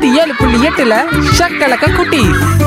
நூத்தி ஏழு புள்ளி எட்டுல ஷக்கலக்க குட்டி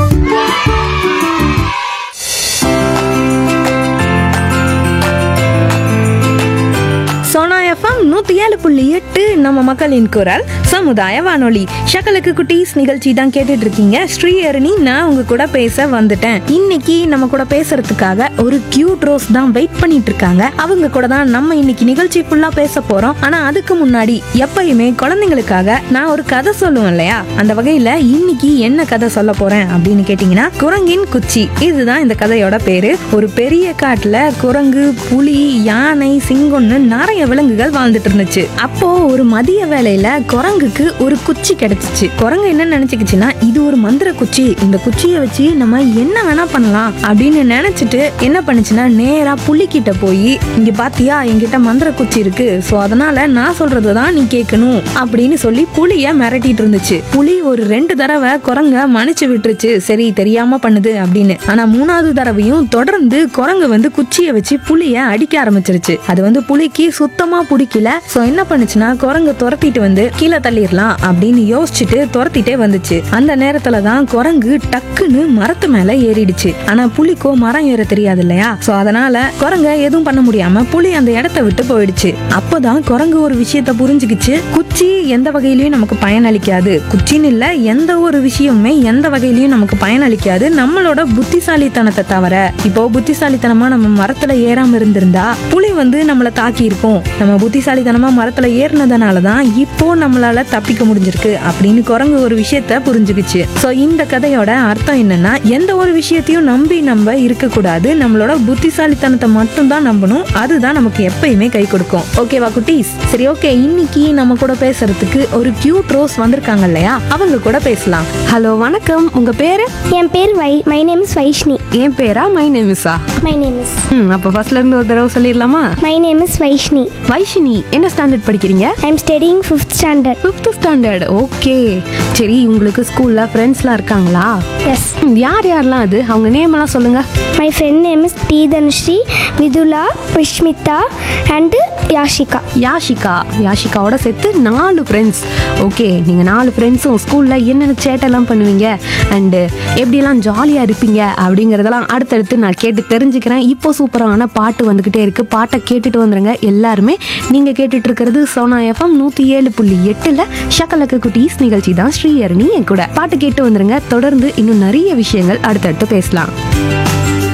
சோனா எஃப்எம் நூத்தி ஏழு புள்ளி எட்டு நம்ம மக்களின் குரல் சமுதாய வானொலி ஷக்கலுக்கு குட்டீஸ் நிகழ்ச்சி தான் கேட்டுட்டு இருக்கீங்க ஸ்ரீஹரணி நான் உங்க கூட பேச வந்துட்டேன் இன்னைக்கு நம்ம கூட பேசுறதுக்காக ஒரு கியூட் ரோஸ் தான் வெயிட் பண்ணிட்டு இருக்காங்க அவங்க கூட தான் நம்ம இன்னைக்கு நிகழ்ச்சி ஃபுல்லா பேச போறோம் ஆனா அதுக்கு முன்னாடி எப்பயுமே குழந்தைங்களுக்காக நான் ஒரு கதை சொல்லுவேன் இல்லையா அந்த வகையில இன்னைக்கு என்ன கதை சொல்ல போறேன் அப்படின்னு கேட்டீங்கன்னா குரங்கின் குச்சி இதுதான் இந்த கதையோட பேரு ஒரு பெரிய காட்டுல குரங்கு புலி யானை சிங்கம்னு நிறைய விலங்குகள் வாழ்ந்துட்டு இருந்துச்சு அப்போ ஒரு மதிய வேளையில குரங்குக்கு ஒரு குச்சி கிடைச்சிச்சு குரங்கு என்ன நினைச்சுக்கிச்சுன்னா இது ஒரு மந்திர குச்சி இந்த குச்சியை வச்சு நம்ம என்ன வேணா பண்ணலாம் அப்படின்னு நினைச்சிட்டு என்ன பண்ணுச்சுன்னா நேரா புலி கிட்ட போய் இங்க பாத்தியா என்கிட்ட மந்திர குச்சி இருக்கு சோ அதனால நான் சொல்றதுதான் நீ கேட்கணும் அப்படின்னு சொல்லி புலிய மிரட்டிட்டு இருந்துச்சு புலி ஒரு ரெண்டு தடவை குரங்க மன்னிச்சு விட்டுருச்சு சரி தெரியாம பண்ணுது அப்படின்னு ஆனா மூணாவது தடவையும் தொடர்ந்து குரங்கு வந்து குச்சியை வச்சு புலிய அடிக்க ஆரம்பிச்சிருச்சு அது வந்து புலிக்கு சுத்தமா பிடிக்கல சோ என்ன பண்ணுச்சுன்னா குரங்க துரத்திட்டு வந்து கீழே தள்ளிடலாம் அப்படின்னு யோசிச்சுட்டு துரத்திட்டே வந்துச்சு அந்த நேரத்துல தான் குரங்கு டக்குன்னு மரத்து மேல ஏறிடுச்சு ஆனா புலிக்கோ மரம் ஏற தெரியாது இல்லையா சோ அதனால குரங்க எதுவும் பண்ண முடியாம புலி அந்த இடத்த விட்டு போயிடுச்சு அப்போதான் குரங்கு ஒரு விஷயத்த புரிஞ்சுக்கிச்சு குச்சி எந்த வகையிலயும் நமக்கு பயனளிக்காது குச்சின்னு இல்ல எந்த ஒரு விஷயமுமே எந்த வகையிலயும் நமக்கு பயனளிக்காது நம்மளோட புத்திசாலித்தனத்தை தவிர இப்போ புத்திசாலித்தனமா நம்ம மரத்துல ஏறாம இருந்திருந்தா புலி வந்து நம்மள தாக்கி இருக்கும் நம்ம புத்திசாலித்தனமா மரத்துல ஏறினதுனால தான் இப்போ நம்மளால தப்பிக்க முடிஞ்சிருக்கு அப்படின்னு குரங்கு ஒரு விஷயத்த புரிஞ்சுக்கிச்சு சோ இந்த கதையோட அர்த்தம் என்னன்னா எந்த ஒரு விஷயத்தையும் நம்பி நம்ம இருக்கக்கூடாது நம்மளோட புத்திசாலித்தனத்தை மட்டும் தான் நம்பணும் அதுதான் நமக்கு எப்பயுமே கை கொடுக்கும் ஓகேவா குட்டீஸ் சரி ஓகே இன்னைக்கு நம்ம கூட பேசுறதுக்கு ஒரு கியூட் ரோஸ் வந்திருக்காங்க இல்லையா அவங்க கூட பேசலாம் ஹலோ வணக்கம் உங்க பேரு என் பேர் why my name is Vaishni என் பேரா மை நேமிஸா மை நேம் இஸ் ம் அப்ப ஃபர்ஸ்ட்ல இருந்து ஒரு தடவை சொல்லிடலாமா my name is Vaishni Vaishini என்ன ஸ்டாண்டர்ட் படிக்கிறீங்க I am studying fifth standard fifth standard okay சரி உங்களுக்கு ஸ்கூல்ல ஃப்ரெண்ட்ஸ்லாம் இருக்காங்களா எஸ் ம், யார் யாரெல்லாம் அது அவங்க நேம் எல்லாம் சொல்லுங்க my friend name is D Dhanushree Vidhula Vishmitha and Yashika Yashika யாஷிகாவோட சேர்த்து நாலு ஃப்ரெண்ட்ஸ் ஓகே நீங்கள் நாலு ஃப்ரெண்ட்ஸும் ஸ்கூலில் என்னென்ன சேட்டெல்லாம் பண்ணுவீங்க அண்டு எப்படியெல்லாம் ஜாலியாக இருப்பீங்க அப்படிங்கிறதெல்லாம் அடுத்தடுத்து நான் கேட்டு தெரிஞ்சுக்கிறேன் இப்போ சூப்பரான பாட்டு வந்துக்கிட்டே இருக்குது பாட்டை கேட்டுட்டு வந்துருங்க எல்லாருமே நீங்கள் கேட்டுட்டு இருக்கிறது சோனா எஃப்எம் நூற்றி ஏழு புள்ளி எட்டில் ஷக்கலக்க குட்டீஸ் நிகழ்ச்சி தான் ஸ்ரீஹரணி என் கூட பாட்டு கேட்டு வந்துருங்க தொடர்ந்து இன்னும் நிறைய விஷயங்கள் அடுத்தடுத்து பேசலாம்